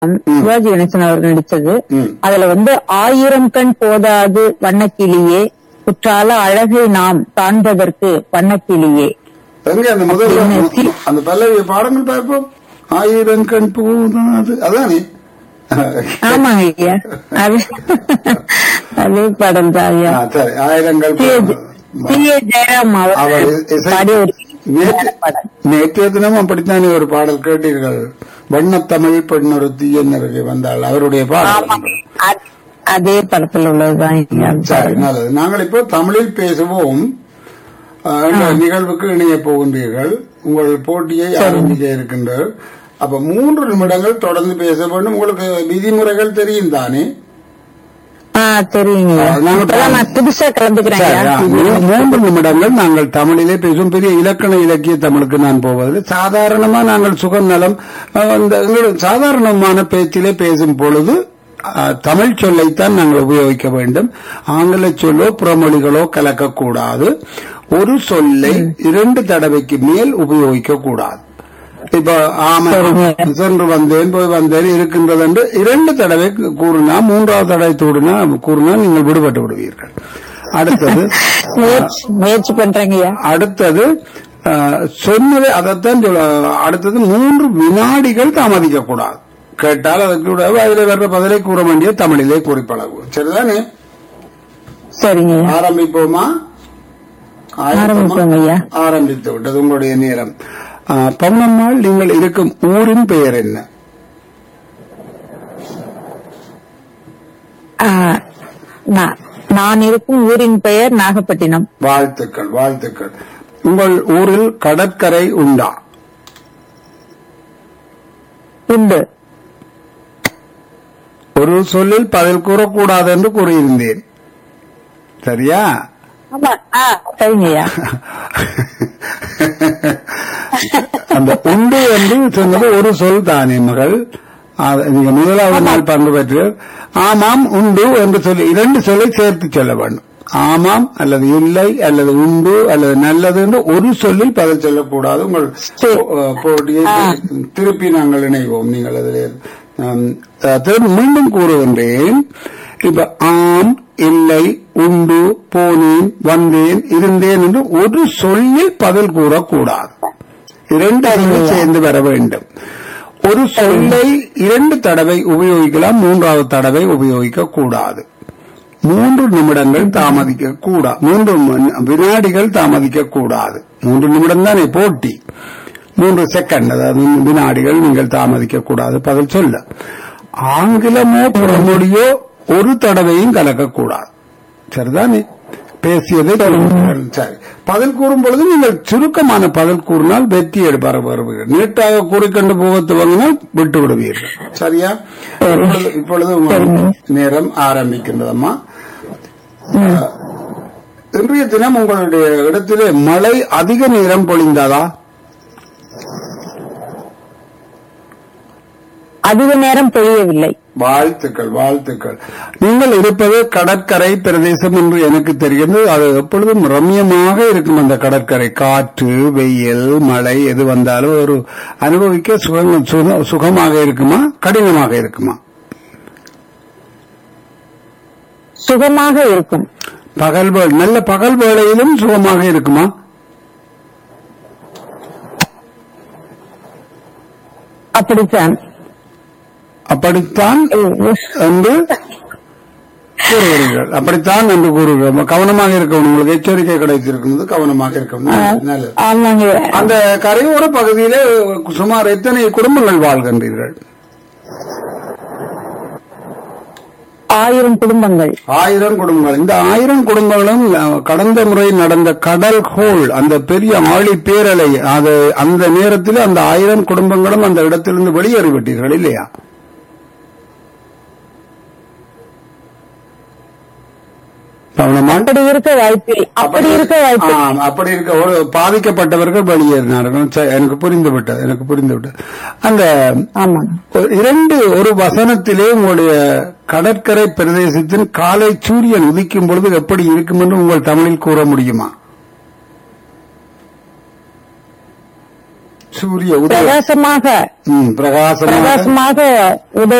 சிவாஜி கணேசன் அவர்கள் நடிச்சது ம். அதுல வந்து ஆயிரம் கண் போதாது வண்ணக்கிளியே குற்றால அழகை நாம் காண்பதற்கு வண்ணக்கிளியே எங்க அந்த முதல் அந்த பல்லவி பாடங்கள் பார்ப்போம் ஆயிரம் கண் பூதாது அதானே ஆமாங்க ஐயா அது அதே படம் தான் ஐயா ஆ, சரி ஆயிரங்கள் டி. ஏ. ஜெயராம் அவர் அவர்கள் இசை- பாடிய ஒரு நேற்று- படம் நேற்றைய தினம் அப்படித்தானே ஒரு பாடல் கேட்டீர்கள் வண்ணத்தமிழ் பெண்ணொருத்தி என்னருக்கு வந்தாள் அவருடைய பாடல் ஆமாங்க அது- அதே படத்துல உள்ளதுதான் ஐயா அந்த சரி பாடல். நல்லது நாங்கள் இப்போ தமிழில் பேசுவோம் அஹ், இந்த நிகழ்வுக்கு இணைய போகின்றீர்கள் உங்கள் போட்டியை ஆரம்பிக்க இருக்கின்றார் அப்ப மூன்று நிமிடங்கள் தொடர்ந்து பேச வேண்டும் உங்களுக்கு விதிமுறைகள் தெரியும் தானே ஆ தெரியுங்க ஐயா. ஆ, நாங்க இப்பதான் நான் புதுசா கலந்துக்கிறேன் சரி, ஐயா. ஆ, மூ- மூன்று நிமிடங்கள் நாங்கள் தமிழிலே பேசும் பெரிய இலக்கண இலக்கிய தமிழுக்கு நான் போவதில்லை சாதாரணமா நாங்கள் சுகநலம் அஹ், இந்த எங்களுடைய சாதாரணமான பேச்சிலே பேசும் பொழுது அஹ், தமிழ் சொல்லைத்தான் நாங்கள் உபயோகிக்க வேண்டும் ஆங்கில சொல்லோ புறமொழிகளோ கலக்கக்கூடாது ஒரு சொல்லை இரண்டு தடவைக்கு மேல் உபயோகிக்க கூடாது இப்ப ஆமா சரிங்க. சென்று வந்தேன் போய் வந்தேன் இருக்கின்றது என்று இரண்டு தடவை கூறினா மூன்றாவது தடவை கூறினா கூறினா நீங்கள் விடுபட்டு விடுவீர்கள் அடுத்தது முயற்சி முயற்சி பண்றேங்க ஐயா அடுத்தது அஹ், சொன்னதை அதைத்தான் சொல்ல அடுத்தது மூன்று வினாடிகள் தாமதிக்க கூடாது கேட்டால் அதற்கு கூட அதில் வர்ற பதிலை கூற வேண்டிய தமிழிலே குறிப்பளவு சரிதானே சரிங்க ஐயா ஆரம்பிப்போமா ஆயத்தமா? ஆரம்பிப்போங்க ஐயா ஆரம்பித்து விட்டது உங்களுடைய நேரம் அஹ், பவுனம்மாள் நீங்கள் இருக்கும் ஊரின் பெயர் என்ன ஆ, நான் நான் இருக்கும் ஊரின் பெயர் நாகப்பட்டினம் வாழ்த்துக்கள் வாழ்த்துக்கள் உங்கள் ஊரில் கடற்கரை உண்டா உண்டு ஒரு சொல்லில் பதில் கூறக்கூடாது என்று கூறியிருந்தேன் சரியா ஆமா ஆ சரிங்க ஐயா அந்த உண்டு என்று சொன்னது ஒரு சொல் தானே மகள் அது நீங்க முதலாவது நாள் பங்கு பெற்று ஆமாம் உண்டு என்று சொல்லி இரண்டு சொல்லை சேர்த்து சொல்ல வேண்டும் ஆமாம் அல்லது இல்லை அல்லது உண்டு அல்லது நல்லது என்று ஒரு சொல்லில் பதில் சொல்லக்கூடாது உங்கள் போ- போட்டியை திருப்பி நாங்கள் இணைவோம் நீங்கள் அதில் ஆம், திரும்ப மீண்டும் கூறுகின்றேன் இப்ப ஆம் இல்லை உண்டு போனேன் வந்தேன் இருந்தேன் என்று ஒரு சொல்லில் பதில் கூறக்கூடாது இரண்டு அறிவு சேர்ந்து வர வேண்டும் ஒரு சொல்லை இரண்டு தடவை உபயோகிக்கலாம் மூன்றாவது தடவை உபயோகிக்க கூடாது மூன்று நிமிடங்கள் தாமதிக்க கூடாது மூன்று மணி- வினாடிகள் தாமதிக்க கூடாது மூன்று நிமிடம் தானே போட்டி மூன்று செகண்ட் அதாவது வினாடிகள் நீங்கள் தாமதிக்க கூடாது பதில் சொல்ல ஆங்கிலமோ புறமொழியோ ஒரு தடவையும் கலக்கக்கூடாது சரிதானே பேசியதை சொல்லுங்கள். சரி பதில் கூறும் பொழுது நீங்கள் சுருக்கமான பதில் கூறினால் வெற்றி எடுப்பார் வருவீர்கள் நீட்டாக கூறிக்கொண்டு போக துவங்கினால் விட்டு விடுவீர்கள் சரியா இப்பொழுது- இப்பொழுது உங்கள் நேரம் ஆரம்பிக்கின்றதம்மா அஹ், இன்றைய தினம் உங்களுடைய இடத்திலே மழை அதிக நேரம் பொழிந்ததா அதிக நேரம் பொழியவில்லை வாழ்த்துக்கள் வாழ்த்துக்கள் நீங்கள் இருப்பது கடற்கரை பிரதேசம் என்று எனக்கு தெரிகிறது அது எப்பொழுதும் ரம்யமாக இருக்கும் அந்த கடற்கரை காற்று வெயில் மழை எது வந்தாலும் ஒரு அனுபவிக்க சுகம் சுக- சுகமாக இருக்குமா கடினமாக இருக்குமா சுகமாக இருக்கும் பகல் வே- நல்ல பகல் வேளையிலும் சுகமாக இருக்குமா அப்படித்தான் அப்படித்தான் என்று கூறுகிறீர்கள் அப்படித்தான் என்று கூறுகிறோம் கவனமாக இருக்கணும் உங்களுக்கு எச்சரிக்கை கிடைத்திருக்கிறது கவனமாக இருக்கணும் நல்லது ஆமாங்க அந்த கரையோர பகுதியிலே சுமார் எத்தனை குடும்பங்கள் வாழ்கின்றீர்கள் ஆயிரம் குடும்பங்கள் ஆயிரம் குடும்பங்கள் இந்த ஆயிரம் குடும்பங்களும் அஹ், கடந்த முறை நடந்த கடல் ஹோல் அந்த பெரிய ஆழி பேரலை அது அந்த நேரத்தில் அந்த ஆயிரம் குடும்பங்களும் அந்த இடத்திலிருந்து வெளியேறிவிட்டீர்கள் இல்லையா கவனமா அப்படி இருக்க வாய்ப்பு அப்படி இருக்க வாய்ப்பு ஆம், அப்படி இருக்க ஒரு பாதிக்கப்பட்டவர்கள் வெளியேறினார்கள் சரி, எனக்கு புரிந்துவிட்டது எனக்கு புரிந்துவிட்டது அந்த ஆமா ஒரு இரண்டு ஒரு வசனத்திலே உங்களுடைய கடற்கரை பிரதேசத்தின் காலை சூரியன் உதிக்கும் பொழுது எப்படி இருக்கும் என்று உங்கள் தமிழில் கூற முடியுமா சூரிய உதயம் பிரகாசமாக ம், பிரகாசமாக பிரகாசமாக உதய